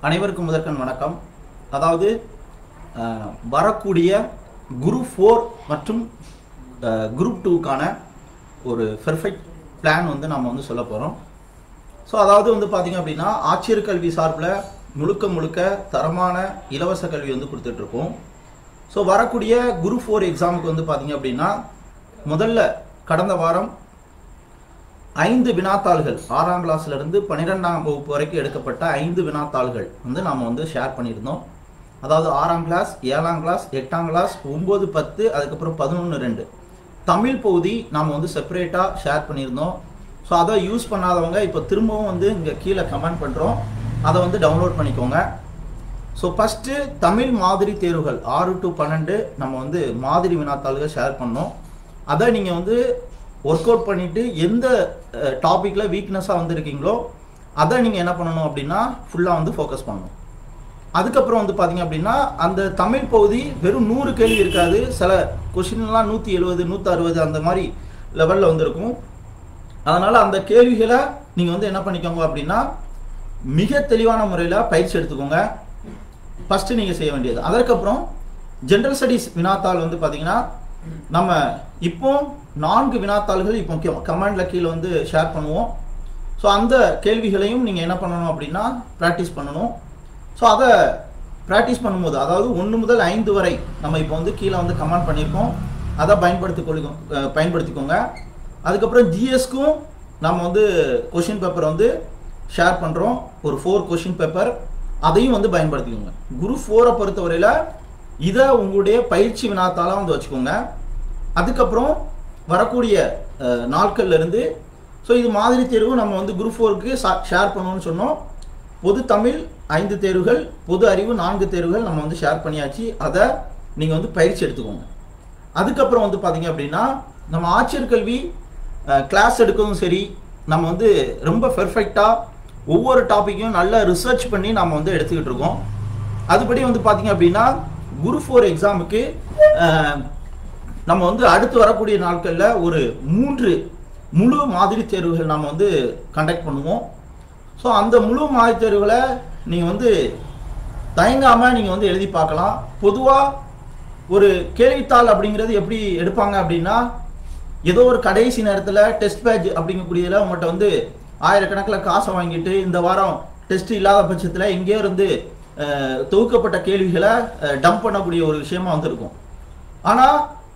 அனைவருக்கும் முதற்கண் வணக்கம் அதாவது அஹ், வரக்கூடிய குரூப் ஃபோர் மற்றும் குரூப் டூக்கான ஒரு பெர்ஃபெக்ட் பிளான் வந்து நம்ம வந்து சொல்ல போகிறோம் ஸோ அதாவது வந்து பார்த்தீங்க அப்படின்னா ஆட்சியர் கல்வி சார்பில் முழுக்க முழுக்க தரமான இலவச கல்வி வந்து கொடுத்துட்ருக்கோம் ஸோ வரக்கூடிய குரூப் ஃபோர் எக்ஸாமுக்கு வந்து பார்த்தீங்க அப்படின்னா முதல்ல கடந்த வாரம் ஐந்து வினாத்தாள்கள் ஆறாம் கிளாஸ்ல இருந்து பன்னிரெண்டாம் வகுப்பு வரைக்கும் எடுக்கப்பட்ட ஐந்து வினாத்தாள்கள் வந்து நாம வந்து ஷேர் பண்ணியிருந்தோம் அதாவது ஆறாம் கிளாஸ் ஏழாம் கிளாஸ் எட்டாம் கிளாஸ் ஒன்பது பத்து அதுக்கப்புறம் பதினொன்று ரெண்டு தமிழ் பகுதி நாம் வந்து செப்பரேட்டாக ஷேர் பண்ணியிருந்தோம் ஸோ அதை யூஸ் பண்ணாதவங்க இப்போ திரும்பவும் வந்து இங்கே கீழே கமெண்ட் பண்ணுறோம் அதை வந்து டவுன்லோட் பண்ணிக்கோங்க ஸோ ஃபஸ்ட்டு தமிழ் மாதிரி தேர்வுகள் ஆறு டு பன்னெண்டு நம்ம வந்து மாதிரி வினாத்தாள்கள் ஷேர் பண்ணோம் அதை நீங்கள் வந்து ஒர்க் அவுட் பண்ணிவிட்டு எந்த டாப்பிக்கில் வீக்னஸாக வந்திருக்கீங்களோ அதை நீங்கள் என்ன பண்ணணும் அப்படின்னா ஃபுல்லாக வந்து ஃபோக்கஸ் பண்ணணும் அதுக்கப்புறம் வந்து பார்த்தீங்க அப்படின்னா அந்த தமிழ் பகுதி வெறும் நூறு கேள்வி இருக்காது சில கொஷின்லாம் நூற்றி எழுபது நூற்றி அறுபது அந்த மாதிரி லெவலில் வந்திருக்கும் அதனால் அந்த கேள்விகளை நீங்கள் வந்து என்ன பண்ணிக்கோங்க அப்படின்னா மிக தெளிவான முறையில் பயிற்சி எடுத்துக்கோங்க ஃபஸ்ட்டு நீங்கள் செய்ய வேண்டியது அதற்கப்புறம் ஜென்ரல் ஸ்டடீஸ் வினாத்தாள் வந்து பார்த்தீங்கன்னா நம்ம இப்போ நான்கு வினாத்தாள்கள் இப்போ கமெண்ட்ல கீழே வந்து ஷேர் பண்ணுவோம் ஸோ அந்த கேள்விகளையும் நீங்கள் என்ன பண்ணணும் அப்படின்னா ப்ராக்டிஸ் பண்ணணும் ஸோ அதை ப்ராக்டிஸ் பண்ணும்போது அதாவது ஒன்று முதல் ஐந்து வரை நம்ம இப்போ வந்து கீழே வந்து கமெண்ட் பண்ணியிருக்கோம் அதை பயன்படுத்தி கொள்ளுங்க அஹ் பயன்படுத்திக்கோங்க அதுக்கப்புறம் ஜிஎஸ்க்கும் நம்ம வந்து கொஷின் பேப்பர் வந்து ஷேர் பண்ணுறோம் ஒரு ஃபோர் கொஷின் பேப்பர் அதையும் வந்து பயன்படுத்திக்கோங்க குரு ஃபோரை பொறுத்தவரையில் இதை உங்களுடைய பயிற்சி வினாத்தால வந்து வச்சுக்கோங்க அதுக்கப்புறம் வரக்கூடிய அஹ், நாட்கள்ல இருந்து ஸோ இது மாதிரி தேர்வு நம்ம வந்து குரூப் ஃபோருக்கு ஷேர் பண்ணணும்னு சொன்னோம் பொது தமிழ் ஐந்து தேர்வுகள் பொது அறிவு நான்கு தேர்வுகள் நம்ம வந்து ஷேர் பண்ணியாச்சு அதை நீங்கள் வந்து பயிற்சி எடுத்துக்கோங்க அதுக்கப்புறம் வந்து பார்த்தீங்க அப்படின்னா நம்ம ஆட்சியர் கல்வி கிளாஸ் எடுக்கவும் சரி நம்ம வந்து ரொம்ப பெர்ஃபெக்டாக ஒவ்வொரு டாப்பிக்கையும் நல்லா ரிசர்ச் பண்ணி நம்ம வந்து எடுத்துக்கிட்டு இருக்கோம் அதுபடி வந்து பார்த்தீங்க அப்படின்னா குரு ஃபோர் எக்ஸாமுக்கு நம்ம வந்து அடுத்து வரக்கூடிய நாட்களில் ஒரு மூன்று முழு மாதிரி தேர்வுகள் நம்ம வந்து கண்டக்ட் பண்ணுவோம் ஸோ அந்த முழு மாதிரி தேர்வுகளை நீங்கள் வந்து தயங்காமல் நீங்கள் வந்து எழுதி பார்க்கலாம் பொதுவாக ஒரு கேள்வித்தாள் அப்படிங்கிறது எப்படி எடுப்பாங்க அப்படின்னா ஏதோ ஒரு கடைசி நேரத்தில் டெஸ்ட் பேட்ச் அப்படிங்கக்கூடியதில் உங்கள்கிட்ட வந்து ஆயிரக்கணக்கில் காசை வாங்கிட்டு இந்த வாரம் டெஸ்ட் இல்லாத பட்சத்தில் எங்கேயோ இருந்து அஹ், தொகுக்கப்பட்ட கேள்விகளை டம்ப் பண்ணக்கூடிய ஒரு விஷயமா வந்திருக்கும் ஆனால்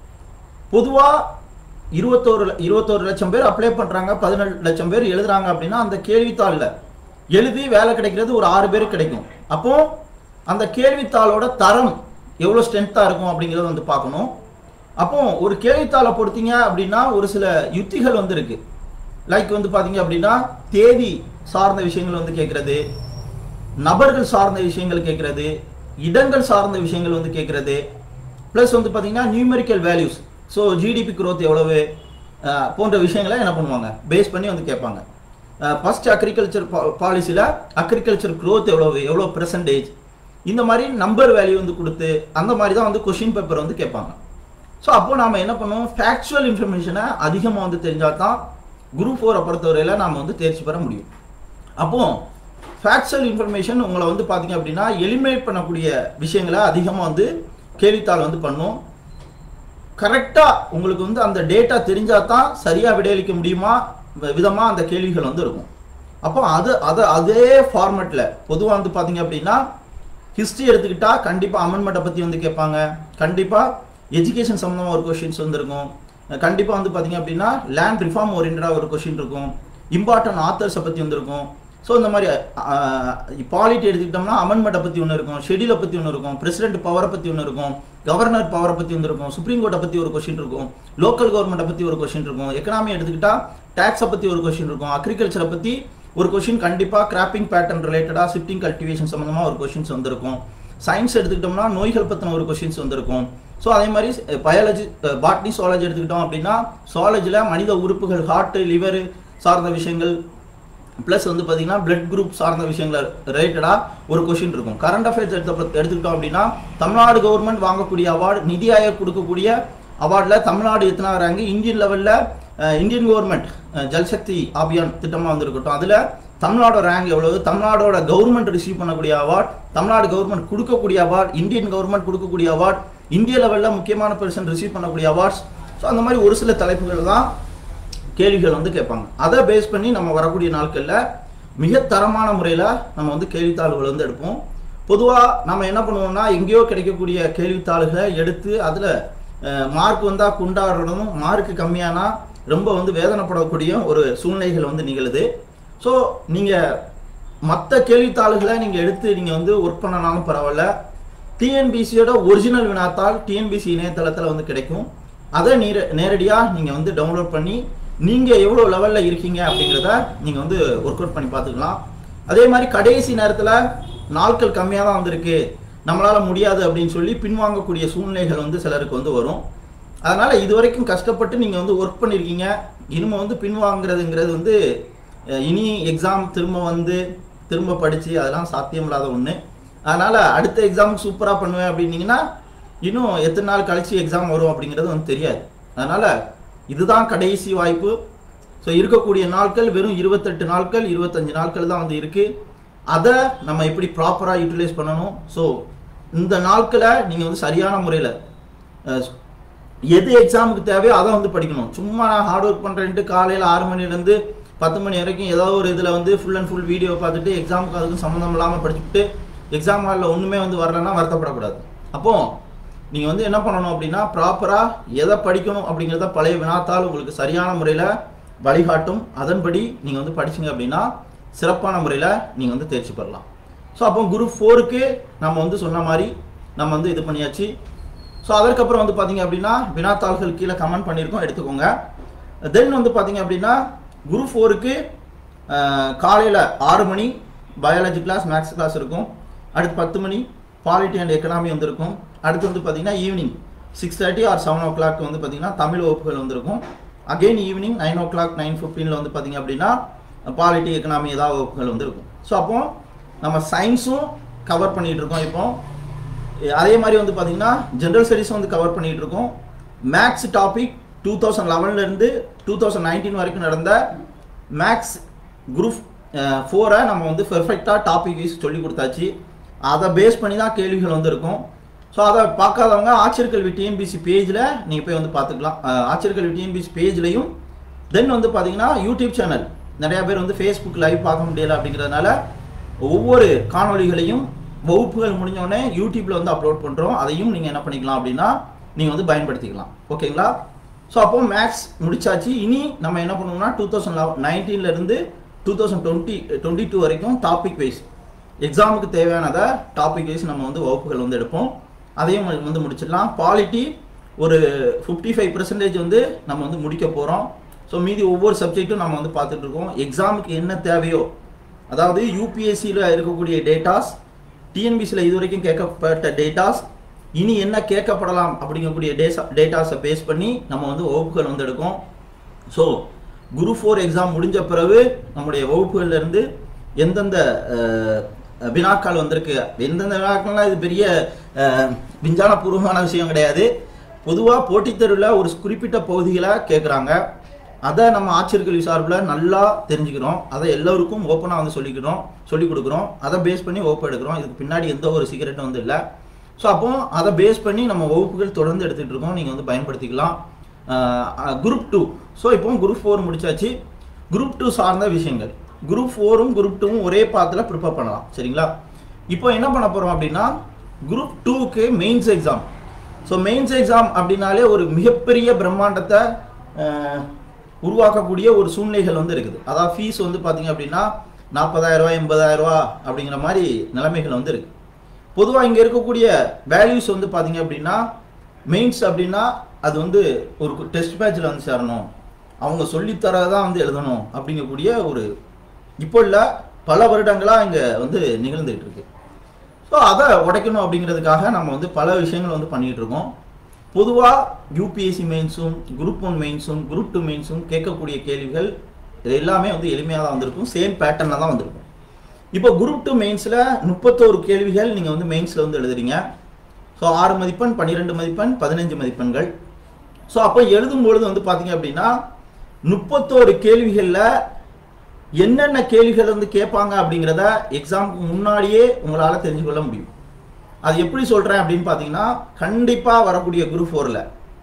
பொதுவாக இருபத்தோரு ல- இருபத்தோரு லட்சம் பேர் அப்ளை பண்ணுறாங்க பதினேழு லட்சம் பேர் எழுதுறாங்க அப்படின்னா அந்த கேள்வித்தாளில் எழுதி வேலை கிடைக்கிறது ஒரு ஆறு பேருக்கு கிடைக்கும் அப்போ அந்த கேள்வித்தாளோட தரம் எவ்வளோ ஸ்ட்ரென்த்தாக இருக்கும் அப்படிங்கிறத வந்து பார்க்கணும் அப்போ ஒரு கேள்வித்தாளை பொறுத்தீங்க அப்படின்னா ஒரு சில யுத்திகள் வந்து இருக்கு லைக் வந்து பார்த்தீங்க அப்படின்னா தேதி சார்ந்த விஷயங்கள் வந்து கேட்கறது நபர்கள் சார்ந்த விஷயங்கள் கேட்கறது இடங்கள் சார்ந்த விஷயங்கள் வந்து கேட்கறது ப்ளஸ் வந்து பார்த்தீங்கன்னா numerical values so GDP growth எவ்வளவு அஹ், போன்ற விஷயங்களை என்ன பண்ணுவாங்க பேஸ் பண்ணி வந்து கேட்பாங்க ஃபர்ஸ்ட் அக்ரிகல்ச்சர் பாலிசியில் அக்ரிகல்ச்சர் growth எவ்வளவு எவ்வளோ பெர்சன்டேஜ் இந்த மாதிரி நம்பர் வேல்யூ வந்து கொடுத்து அந்த மாதிரி தான் வந்து கொஷின் பேப்பர் வந்து கேட்பாங்க ஸோ அப்போ நாம என்ன பண்ணுவோம் ஃபேக்சுவல் இன்ஃபர்மேஷனை அதிகமாக வந்து தெரிஞ்சால் தான் குரூப் ஃபோரை பொறுத்தவரையில் நாம் வந்து தேர்ச்சி பெற முடியும் அப்போ ஃபேக்சுவல் இன்ஃபர்மேஷன் உங்களை வந்து பார்த்தீங்க அப்படின்னா எலிமினேட் பண்ணக்கூடிய விஷயங்களை அதிகமாக வந்து கேள்வித்தாள் வந்து பண்ணும் கரெக்டாக உங்களுக்கு வந்து அந்த டேட்டா தெரிஞ்சால் தான் சரியாக விடையளிக்க முடியுமா விதமாக அந்த கேள்விகள் வந்து இருக்கும் அப்போ அது அது அதே ஃபார்மேட்டில் பொதுவாக வந்து பார்த்தீங்க அப்படின்னா ஹிஸ்ட்ரி எடுத்துக்கிட்டா கண்டிப்பாக அமெண்ட்மெண்ட்டை பற்றி வந்து கேட்பாங்க கண்டிப்பாக எஜுகேஷன் சம்மந்தமாக ஒரு கொஷின்ஸ் வந்து இருக்கும் கண்டிப்பாக வந்து பார்த்தீங்க அப்படின்னா லேண்ட் ரிஃபார்ம் ஓரியன்டாக ஒரு கொஷின் இருக்கும் இம்பார்ட்டன்ட் ஆத்தர்ஸை பற்றி வந்திருக்கும் ஸோ இந்த மாதிரி பாலிட்டி எடுத்துக்கிட்டோம்னா அமெண்ட்மெண்ட்டை பற்றி ஒன்று இருக்கும் ஷெடியூலை பற்றி ஒன்று இருக்கும் பிரசிடென்ட் பவரை பற்றி ஒன்று இருக்கும் கவர்னர் பவரை பற்றி ஒன்று இருக்கும் சுப்ரீம் கோர்ட்டை பற்றி ஒரு கொஷின் இருக்கும் லோக்கல் கவர்மெண்ட்டை பற்றி ஒரு கொஷின் இருக்கும் எக்கனாமி எடுத்துக்கிட்டா டேக்ஸை பற்றி ஒரு கொஷின் இருக்கும் அக்ரிகல்ச்சரை பற்றி ஒரு கொஷின் கண்டிப்பாக கிராப்பிங் பேட்டர்ன் ரிலேட்டடாக ஷிஃப்டிங் கல்டிவேஷன் சம்மந்தமாக ஒரு கொஷின்ஸ் வந்திருக்கும் சயின்ஸ் எடுத்துக்கிட்டோம்னா நோய்கள் பற்றின ஒரு கொஷின்ஸ் வந்திருக்கும் ஸோ அதே மாதிரி பயாலஜி பாட்னி சுவாலஜி எடுத்துக்கிட்டோம் அப்படின்னா சுவாலஜியில் மனித உறுப்புகள் ஹார்ட் லிவர் சார்ந்த விஷயங்கள் ப்ளஸ் வந்து பார்த்தீங்கன்னா பிளட் குரூப் சார்ந்த விஷயங்கள் ரிலேட்டடாக ஒரு கொஷின் இருக்கும் கரண்ட் அஃபேர்ஸ் எடுத்த எடுத்துக்கிட்டோம் அப்படின்னா தமிழ்நாடு கவர்மெண்ட் வாங்கக்கூடிய அவார்டு நிதி ஆயோக் கொடுக்கக்கூடிய அவார்டில் தமிழ்நாடு எத்தனை ரேங்க் இந்தியன் லெவலில் இந்தியன் கவர்மெண்ட் ஜல்சக்தி அபியான் திட்டமாக வந்திருக்கட்டும் அதில் தமிழ்நாடோட ரேங்க் எவ்வளவு தமிழ்நாடோட கவர்மெண்ட் ரிசீவ் பண்ணக்கூடிய அவார்ட் தமிழ்நாடு கவர்மெண்ட் கொடுக்கக்கூடிய அவார்ட் இந்தியன் கவர்மெண்ட் கொடுக்கக்கூடிய அவார்ட் இந்திய லெவலில் முக்கியமான பர்சன் ரிசீவ் பண்ணக்கூடிய அவார்ட்ஸ் ஸோ அந்த மாதிரி ஒரு சில தலைப்புகள் தான் கேள்விகள் வந்து கேட்பாங்க அதை பேஸ் பண்ணி நம்ம வரக்கூடிய நாட்களில் மிக தரமான முறையில் நம்ம வந்து கேள்வித்தாள்கள் வந்து எடுப்போம் பொதுவாக நம்ம என்ன பண்ணுவோம்னா எங்கேயோ கிடைக்கக்கூடிய கேள்வித்தாள்களை எடுத்து அதில் மார்க் வந்தால் கொண்டாடுறதும் மார்க் கம்மியானா ரொம்ப வந்து வேதனைப்படக்கூடிய ஒரு சூழ்நிலைகள் வந்து நிகழுது ஸோ நீங்கள் மற்ற கேள்வித்தாள்களை நீங்கள் எடுத்து நீங்கள் வந்து ஒர்க் பண்ணனாலும் பரவாயில்ல டிஎன்பிசியோட ஒரிஜினல் வினாத்தாள் டிஎன்பிசி இணையதளத்தில் வந்து கிடைக்கும் அதை நேர நேரடியாக நீங்கள் வந்து டவுன்லோட் பண்ணி நீங்கள் எவ்வளோ லெவலில் இருக்கீங்க அப்படிங்கிறத நீங்கள் வந்து ஒர்க் அவுட் பண்ணி பார்த்துக்கலாம் அதே மாதிரி கடைசி நேரத்தில் நாட்கள் கம்மியாக தான் வந்திருக்கு நம்மளால் முடியாது அப்படின்னு சொல்லி பின்வாங்கக்கூடிய சூழ்நிலைகள் வந்து சிலருக்கு வந்து வரும் அதனால் இது வரைக்கும் கஷ்டப்பட்டு நீங்கள் வந்து ஒர்க் பண்ணியிருக்கீங்க இனிமே வந்து பின்வாங்குறதுங்கிறது வந்து அஹ், இனி எக்ஸாம் திரும்ப வந்து திரும்ப படித்து அதெல்லாம் சாத்தியமில்லாத ஒன்று அதனால் அடுத்த எக்ஸாமுக்கு சூப்பராக பண்ணுவேன் அப்படின்னீங்கன்னா இன்னும் எத்தனை நாள் கழிச்சு எக்ஸாம் வரும் அப்படிங்கிறது வந்து தெரியாது அதனால் இதுதான் கடைசி வாய்ப்பு ஸோ இருக்கக்கூடிய நாட்கள் வெறும் இருபத்தெட்டு நாட்கள் இருபத்தஞ்சு நாட்கள் தான் வந்து இருக்குது அதை நம்ம எப்படி ப்ராப்பராக யூட்டிலைஸ் பண்ணணும் ஸோ இந்த நாட்களை நீங்கள் வந்து சரியான முறையில் எது எக்ஸாமுக்கு தேவையோ அதை வந்து படிக்கணும் சும்மா நான் ஹார்ட் ஒர்க் பண்ணுறேன்ட்டு காலையில் ஆறு மணிலேருந்து பத்து மணி வரைக்கும் ஏதோ ஒரு இதில் வந்து ஃபுல் அண்ட் ஃபுல் வீடியோ பார்த்துட்டு எக்ஸாமுக்கு அதுக்கும் சம்மந்தம் இல்லாமல் படிச்சுட்டு எக்ஸாம் ஹாலில் ஒன்றுமே வந்து வரலன்னா வருத்தப்படக்கூடாது அப்போது நீங்கள் வந்து என்ன பண்ணணும் அப்படின்னா ப்ராப்பராக எதை படிக்கணும் அப்படிங்கிறத பழைய வினாத்தால் உங்களுக்கு சரியான முறையில் வழிகாட்டும் அதன்படி நீங்கள் வந்து படிச்சீங்க அப்படின்னா சிறப்பான முறையில் நீங்கள் வந்து தேர்ச்சி பெறலாம் ஸோ அப்போ குரூப் ஃபோருக்கு நம்ம வந்து சொன்ன மாதிரி நம்ம வந்து இது பண்ணியாச்சு ஸோ அதற்கப்புறம் வந்து பார்த்தீங்க அப்படின்னா வினாத்தாள்கள் கீழே கமெண்ட் பண்ணியிருக்கோம் எடுத்துக்கோங்க தென் வந்து பார்த்தீங்க அப்படின்னா குரூப் ஃபோருக்கு காலையில் ஆறு மணி பயாலஜி கிளாஸ் மேக்ஸ் கிளாஸ் இருக்கும் அடுத்து பத்து மணி பாலிட்டி அண்ட் எக்கனாமி வந்து இருக்கும் அடுத்து வந்து பார்த்தீங்கன்னா evening six thirty or seven o'clock வந்து பார்த்தீங்கன்னா தமிழ் வகுப்புகள் வந்திருக்கும் again evening nine o'clock nine ஃபிஃப்டீனில் வந்து பார்த்தீங்க அப்படின்னா பாலிட்டி எக்கனாமி ஏதாவது வகுப்புகள் வந்து இருக்கும் ஸோ அப்போ நம்ம சயின்ஸும் கவர் பண்ணிட்டு இருக்கோம் இப்போ அதே மாதிரி வந்து பார்த்தீங்கன்னா ஜென்ரல் ஸ்டடீஸ் வந்து கவர் பண்ணிட்டு இருக்கோம் மேக்ஸ் டாபிக் டூ தௌசண்ட் லெவன்லேருந்து டூ தௌசண்ட் நைன்டீன் வரைக்கும் நடந்த மேக்ஸ் குரூப் ஃபோரை நம்ம வந்து பெர்ஃபெக்டாக டாபிக் வைஸ் சொல்லி கொடுத்தாச்சு அதை பேஸ் பண்ணி தான் கேள்விகள் வந்து இருக்கும் ஸோ அதை பார்க்காதவங்க ஆச்சரிய கல்வி டிஎன்பிசி பேஜில் நீங்கள் போய் வந்து பார்த்துக்கலாம் அஹ், ஆச்சரிய கல்வி டிஎன்பிசி பேஜ்லையும் தென் வந்து பார்த்தீங்கன்னா யூடியூப் சேனல் நிறைய பேர் வந்து ஃபேஸ்புக் லைவ் பார்க்க முடியல அப்படிங்கிறதுனால ஒவ்வொரு காணொளிகளையும் வகுப்புகள் முடிஞ்ச உடனே யூடியூப்ல வந்து அப்லோட் பண்ணுறோம் அதையும் நீங்கள் என்ன பண்ணிக்கலாம் அப்படின்னா நீங்கள் வந்து பயன்படுத்திக்கலாம் ஓகேங்களா ஸோ அப்போ மேக்ஸ் முடிச்சாச்சு இனி நம்ம என்ன பண்ணுவோம்னா டூ தௌசண்ட் நைன்டீன்ல இருந்து two thousand twenty twenty two வரைக்கும் டாபிக் வைஸ் எக்ஸாமுக்கு தேவையானதை டாபிக் வைஸ் நம்ம வந்து வகுப்புகள் வந்து எடுப்போம் அதையும் வந்து முடிச்சிடலாம் பாலிட்டி ஒரு ஃபிஃப்டி ஃபைவ் பர்சன்டேஜ் வந்து நம்ம வந்து முடிக்க போகிறோம் ஸோ மீதி ஒவ்வொரு சப்ஜெக்ட்டும் நம்ம வந்து பார்த்துட்டு இருக்கோம் எக்ஸாமுக்கு என்ன தேவையோ அதாவது யூபிஎஸ்சியில் இருக்கக்கூடிய டேட்டாஸ் டிஎன்பிசியில் இது வரைக்கும் கேட்கப்பட்ட டேட்டாஸ் இனி என்ன கேட்கப்படலாம் அப்படிங்கக்கூடிய டேசா டேட்டாஸை பேஸ் பண்ணி நம்ம வந்து வகுப்புகள் வந்து எடுக்கோம் ஸோ குரு ஃபோர் எக்ஸாம் முடிஞ்ச பிறகு நம்முடைய வகுப்புகள்ல இருந்து எந்தெந்த அஹ், வினாக்கள் வந்திருக்கு எந்தெந்த வினாக்கள்லாம் இது பெரிய அஹ், விஞ்ஞானபூர்வமான விஷயம் கிடையாது பொதுவாக போட்டித் தேர்வில் ஒரு குறிப்பிட்ட பகுதிகளை கேட்குறாங்க அதை நம்ம ஆட்சியர் கல்வி சார்பில் நல்லா தெரிஞ்சுக்கிறோம் அதை எல்லோருக்கும் ஓப்பனாக வந்து சொல்லிக்கிறோம் சொல்லிக் கொடுக்குறோம் அதை பேஸ் பண்ணி வகுப்பு எடுக்கிறோம் இதுக்கு பின்னாடி எந்த ஒரு சீக்கிரட்டும் வந்து இல்லை ஸோ அப்போ அதை பேஸ் பண்ணி நம்ம வகுப்புகள் தொடர்ந்து எடுத்துகிட்டு இருக்கோம் நீங்கள் வந்து பயன்படுத்திக்கலாம் குரூப் டூ ஸோ இப்போ குரூப் ஃபோர் முடிச்சாச்சு குரூப் டூ சார்ந்த விஷயங்கள் குரூப் ஃபோரும் குரூப் டூவும் ஒரே பாத்தில் ப்ரிப்பேர் பண்ணலாம் சரிங்களா இப்போ என்ன பண்ண போகிறோம் அப்படின்னா குரூப் டூக்கு mains exam so mains exam அப்படின்னாலே ஒரு மிகப்பெரிய பிரம்மாண்டத்தை அஹ், உருவாக்கக்கூடிய ஒரு சூழ்நிலைகள் வந்து இருக்குது அதாவது ஃபீஸ் வந்து பார்த்தீங்க அப்படின்னா நாற்பதாயிரம் ரூபாய் எண்பதாயிரம் ரூபா அப்படிங்கிற மாதிரி நிலைமைகள் வந்து இருக்கு பொதுவாக இங்கே இருக்கக்கூடிய வேல்யூஸ் வந்து பார்த்தீங்க அப்படின்னா மெயின்ஸ் அப்படின்னா அது வந்து ஒரு டெஸ்ட் பேட்சில் வந்து சேரணும் அவங்க சொல்லித்தரதான் வந்து எழுதணும் அப்படிங்கக்கூடிய ஒரு இப்போ இல்லை பல வருடங்களாக இங்கே வந்து நிகழ்ந்துகிட்டு இருக்கு ஸோ அதை உடைக்கணும் அப்படிங்கிறதுக்காக நம்ம வந்து பல விஷயங்கள் வந்து பண்ணிட்டு இருக்கோம் பொதுவாக யூபிஎஸ்சி மெயின்ஸும் குரூப் ஒன் மெயின்ஸும் குரூப் டூ மெயின்ஸும் கேட்கக்கூடிய கேள்விகள் இது எல்லாமே வந்து எளிமையாக தான் வந்திருக்கும் சேம் பேட்டர்னில் தான் வந்திருக்கும் இப்போ குரூப் டூ மெயின்ஸில் முப்பத்தோரு கேள்விகள் நீங்கள் வந்து மெயின்ஸில் வந்து எழுதுறீங்க ஸோ ஆறு மதிப்பெண் பன்னிரெண்டு மதிப்பெண் பதினஞ்சு மதிப்பெண்கள் ஸோ அப்போ எழுதும் பொழுது வந்து பார்த்தீங்க அப்படின்னா முப்பத்தோரு கேள்விகளில் என்னென்ன கேள்விகள் வந்து கேட்பாங்க அப்படிங்கிறத எக்ஸாமுக்கு முன்னாடியே உங்களால் தெரிஞ்சு கொள்ள முடியும் அது எப்படி சொல்கிறேன் அப்படின்னு பார்த்தீங்கன்னா கண்டிப்பாக வரக்கூடிய குரூப் ஃபோரில்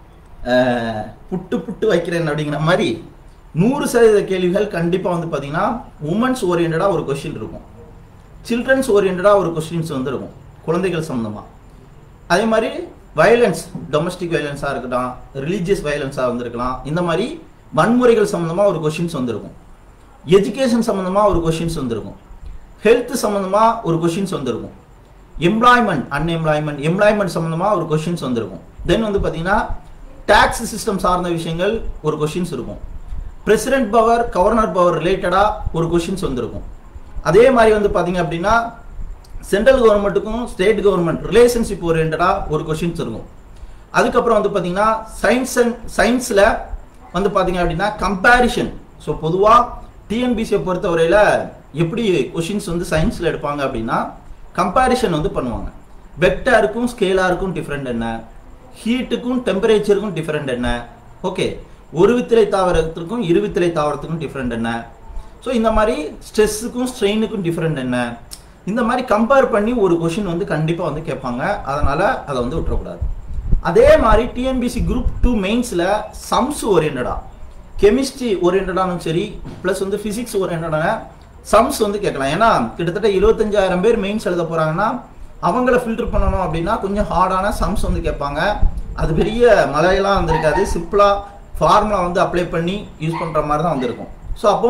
புட்டு புட்டு வைக்கிறேன் அப்படிங்கிற மாதிரி நூறு சதவீத கேள்விகள் கண்டிப்பாக வந்து பார்த்தீங்கன்னா உமன்ஸ் ஓரியன்டாக ஒரு கொஷின் இருக்கும் சில்ட்ரன்ஸ் ஓரியன்டாக ஒரு கொஸ்டின்ஸ் வந்து இருக்கும் குழந்தைகள் சம்மந்தமாக அதே மாதிரி வயலன்ஸ் டொமஸ்டிக் வயலன்ஸாக இருக்கட்டும் ரிலீஜியஸ் வயலன்ஸாக வந்திருக்கலாம் இந்த மாதிரி வன்முறைகள் சம்மந்தமாக ஒரு கொஷின்ஸ் வந்திருக்கும் எஜுகேஷன் சம்மந்தமாக ஒரு கொஷின்ஸ் வந்திருக்கும் ஹெல்த் சம்மந்தமாக ஒரு கொஷின்ஸ் வந்திருக்கும் எம்ப்ளாய்மெண்ட் அன்எம்ப்ளாய்மெண்ட் எம்ப்ளாய்மெண்ட் சம்மந்தமாக ஒரு கொஷின்ஸ் வந்திருக்கும் தென் வந்து பார்த்தீங்கன்னா டேக்ஸ் சிஸ்டம் சார்ந்த விஷயங்கள் ஒரு கொஷின்ஸ் இருக்கும் பிரசிடென்ட் பவர் கவர்னர் பவர் ரிலேட்டடாக ஒரு கொஷின்ஸ் வந்திருக்கும் அதே மாதிரி வந்து பார்த்தீங்க அப்படின்னா சென்ட்ரல் கவர்மெண்ட்டுக்கும் ஸ்டேட் கவர்மெண்ட் ரிலேஷன்ஷிப் ஓரியன்டாக ஒரு கொஷின்ஸ் இருக்கும் அதுக்கப்புறம் வந்து பார்த்தீங்கன்னா சயின்ஸ் அண்ட் சயின்ஸில் வந்து பார்த்தீங்க அப்படின்னா கம்பேரிஷன் ஸோ பொதுவாக டிஎன்பிசியை பொறுத்தவரையில் எப்படி கொஷின்ஸ் வந்து சயின்ஸில் எடுப்பாங்க அப்படின்னா கம்பேரிஷன் வந்து பண்ணுவாங்க வெக்டாருக்கும் ஸ்கேலாருக்கும் டிஃப்ரெண்ட் என்ன ஹீட்டுக்கும் டெம்பரேச்சருக்கும் டிஃப்ரெண்ட் என்ன ஓகே ஒரு வித்திலை தாவரத்திற்கும் இரு வித்திலை தாவரத்துக்கும் டிஃப்ரெண்ட் என்ன ஸோ இந்த மாதிரி ஸ்ட்ரெஸ்ஸுக்கும் ஸ்ட்ரெயினுக்கும் டிஃப்ரெண்ட் என்ன இந்த மாதிரி கம்பேர் பண்ணி ஒரு கொஷின் வந்து கண்டிப்பாக வந்து கேட்பாங்க அதனால் அதை வந்து விட்டுறக்கூடாது அதே மாதிரி டிஎன்பிசி குரூப் டூ மெயின்ஸில் சம்ஸ் ஓரியன்டாக கெமிஸ்ட்ரி ஓரியன்டானும் சரி ப்ளஸ் வந்து ஃபிசிக்ஸ் ஓரியன்டான சம்ஸ் வந்து கேட்கலாம் ஏன்னா கிட்டத்தட்ட இருபத்தஞ்சாயிரம் பேர் மெயின்ஸ் எழுத போகிறாங்கன்னா அவங்கள ஃபில்டர் பண்ணணும் அப்படின்னா கொஞ்சம் ஹார்டான சம்ஸ் வந்து கேட்பாங்க அது பெரிய மலையெல்லாம் வந்திருக்காது சிம்பிளாக ஃபார்முலா வந்து அப்ளை பண்ணி யூஸ் பண்ணுற மாதிரி தான் வந்திருக்கும் ஸோ அப்போ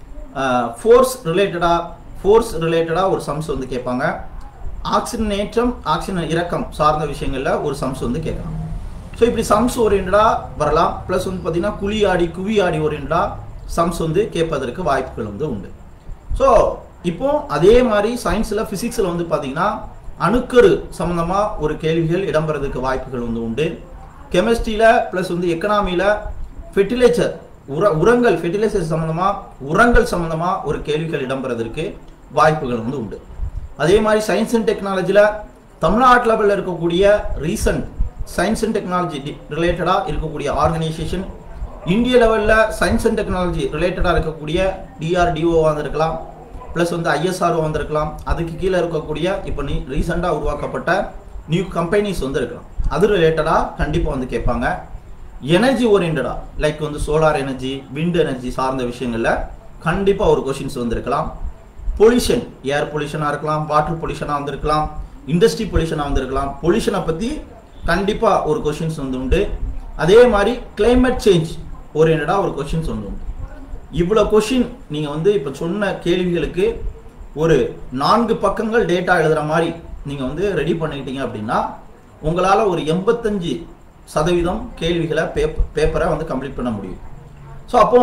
ஃபோர்ஸ் ரிலேட்டடாக ஃபோர்ஸ் ரிலேட்டடாக ஒரு சம்ஸ் வந்து கேட்பாங்க ஆக்சிஜன் ஏற்றம் ஆக்சிஜன் இறக்கம் சார்ந்த விஷயங்களில் ஒரு சம்ஸ் வந்து கேட்கலாம் ஸோ இப்படி சம்ஸ் ஓரியன்டாக வரலாம் ப்ளஸ் வந்து பார்த்தீங்கன்னா குழி ஆடி குவி ஆடி ஓரியன்டாக சம்ஸ் வந்து கேட்பதற்கு வாய்ப்புகள் வந்து உண்டு ஸோ இப்போ அதே மாதிரி சயின்ஸில் ஃபிசிக்ஸில் வந்து பார்த்தீங்கன்னா அணுக்கரு சம்மந்தமாக ஒரு கேள்விகள் இடம்பெறதுக்கு வாய்ப்புகள் வந்து உண்டு கெமிஸ்ட்ரியில் ப்ளஸ் வந்து எக்கனாமியில் ஃபெர்டிலைசர் உர உரங்கள் ஃபெர்டிலைசர் சம்மந்தமாக உரங்கள் சம்மந்தமாக ஒரு கேள்விகள் இடம்பெறதற்கு வாய்ப்புகள் வந்து உண்டு அதே மாதிரி சயின்ஸ் அண்ட் டெக்னாலஜியில் தமிழ்நாட்டு லெவலில் இருக்கக்கூடிய ரீசன்ட் சயின்ஸ் அண்ட் டெக்னாலஜி ரிலேட்டடாக இருக்கக்கூடிய ஆர்கனைசேஷன் இந்திய லெவலில் சயின்ஸ் அண்ட் டெக்னாலஜி ரிலேட்டடாக இருக்கக்கூடிய டிஆர்டிஓ வந்திருக்கலாம் ப்ளஸ் வந்து ஐஎஸ்ஆர்ஓ வந்திருக்கலாம் அதுக்கு கீழே இருக்கக்கூடிய இப்போ நீ ரீசெண்டாக உருவாக்கப்பட்ட நியூ கம்பெனிஸ் வந்து இருக்கலாம் அது ரிலேட்டடாக கண்டிப்பாக வந்து கேட்பாங்க எனர்ஜி ஓரியன்டாக லைக் வந்து சோலார் எனர்ஜி விண்ட் எனர்ஜி சார்ந்த விஷயங்களில் கண்டிப்பாக ஒரு கொஷின்ஸ் வந்திருக்கலாம் பொல்யூஷன் ஏர் பொல்யூஷனாக இருக்கலாம் வாட்டர் பொல்யூஷனாக வந்திருக்கலாம் இண்டஸ்ட்ரி பொல்யூஷனாக வந்திருக்கலாம் பொல்யூஷனை பற்றி கண்டிப்பாக ஒரு கொஷின்ஸ் வந்து உண்டு அதே மாதிரி climate சேஞ்ச் ஓரியன்டாக ஒரு கொஷின்ஸ் வந்து உண்டு இவ்வளோ கொஷின் நீங்கள் வந்து இப்போ சொன்ன கேள்விகளுக்கு ஒரு நான்கு பக்கங்கள் டேட்டா எழுதுகிற மாதிரி நீங்கள் வந்து ரெடி பண்ணிக்கிட்டீங்க அப்படின்னா உங்களால் ஒரு எண்பத்தஞ்சு சதவீதம் கேள்விகளை பேப் பேப்பரை வந்து கம்ப்ளீட் பண்ண முடியும் ஸோ அப்போ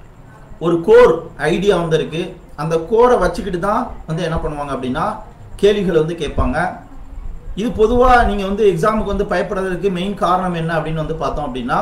ஒரு கோர் ஐடியா வந்து இருக்கு அந்த கோரை வச்சுக்கிட்டு தான் வந்து என்ன பண்ணுவாங்க அப்படின்னா கேள்விகளை வந்து கேட்பாங்க இது பொதுவாக நீங்கள் வந்து எக்ஸாமுக்கு வந்து பயப்படுறதுக்கு மெயின் காரணம் என்ன அப்படின்னு வந்து பார்த்தோம் அப்படின்னா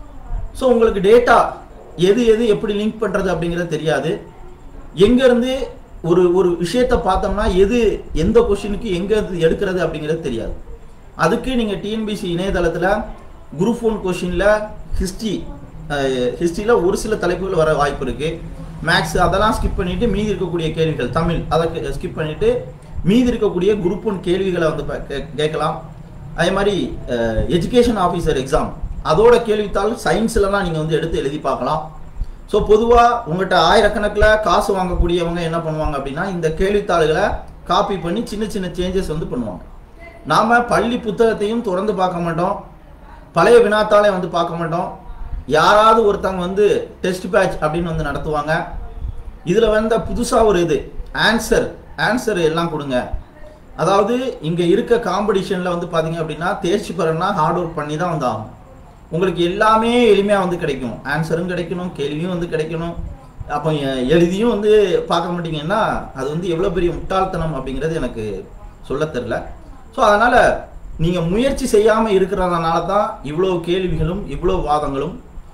ஸோ உங்களுக்கு டேட்டா எது எது எப்படி லிங்க் பண்ணுறது அப்படிங்கிறது தெரியாது எங்கேருந்து ஒரு ஒரு விஷயத்தை பார்த்தோம்னா எது எந்த கொஷினுக்கு எங்கே எடுக்கிறது அப்படிங்கிறது தெரியாது அதுக்கு நீங்கள் டிஎன்பிசி இணையதளத்தில் குரூப் ஒன் கொஷினில் ஹிஸ்ட்ரி ஹிஸ்ட்ரியில் ஒரு சில தலைப்புகள் வர வாய்ப்பு இருக்குது மேக்ஸ் அதெல்லாம் ஸ்கிப் பண்ணிவிட்டு மீதி இருக்கக்கூடிய கேள்விகள் தமிழ் அதை ஸ்கிப் பண்ணிவிட்டு மீதி இருக்கக்கூடிய குரூப் ஒன் கேள்விகளை வந்து ப- கே- கேட்கலாம் அதே மாதிரி எஜுகேஷன் ஆஃபீஸர் எக்ஸாம் அதோட கேள்வித்தாள் சயின்ஸ்லலாம் நீங்கள் வந்து எடுத்து எழுதி பார்க்கலாம் ஸோ பொதுவாக உங்கள்கிட்ட ஆயிரக்கணக்கில் காசு வாங்கக்கூடியவங்க என்ன பண்ணுவாங்க அப்படின்னா இந்த கேள்வித்தாள்களை காப்பி பண்ணி சின்ன சின்ன சேஞ்சஸ் வந்து பண்ணுவாங்க நாம் பள்ளி புத்தகத்தையும் தொடர்ந்து பார்க்க மாட்டோம் பழைய வினாத்தாளை வந்து பார்க்க மாட்டோம் யாராவது ஒருத்தவங்க வந்து டெஸ்ட் பேட்ச் அப்படின்னு வந்து நடத்துவாங்க இதில் வந்த புதுசாக ஒரு இது ஆன்சர் ஆன்சர் எல்லாம் கொடுங்க அதாவது இங்கே இருக்க காம்படிஷனில் வந்து பார்த்தீங்க அப்படின்னா தேர்ச்சி பெறணும்னா ஹார்ட் ஒர்க் பண்ணி தான் வந்து ஆகும் உங்களுக்கு எல்லாமே எளிமையாக வந்து கிடைக்கும் ஆன்சரும் கிடைக்கணும் கேள்வியும் வந்து கிடைக்கணும் அப்போ எ- எழுதியும் வந்து பார்க்க மாட்டீங்கன்னா அது வந்து எவ்வளோ பெரிய முட்டாள்தனம் அப்படிங்கிறது எனக்கு சொல்ல தெரில ஸோ அதனால் நீங்கள் முயற்சி செய்யாமல் இருக்கிறதுனால தான் இவ்வளோ கேள்விகளும் இவ்வளோ வாதங்களும்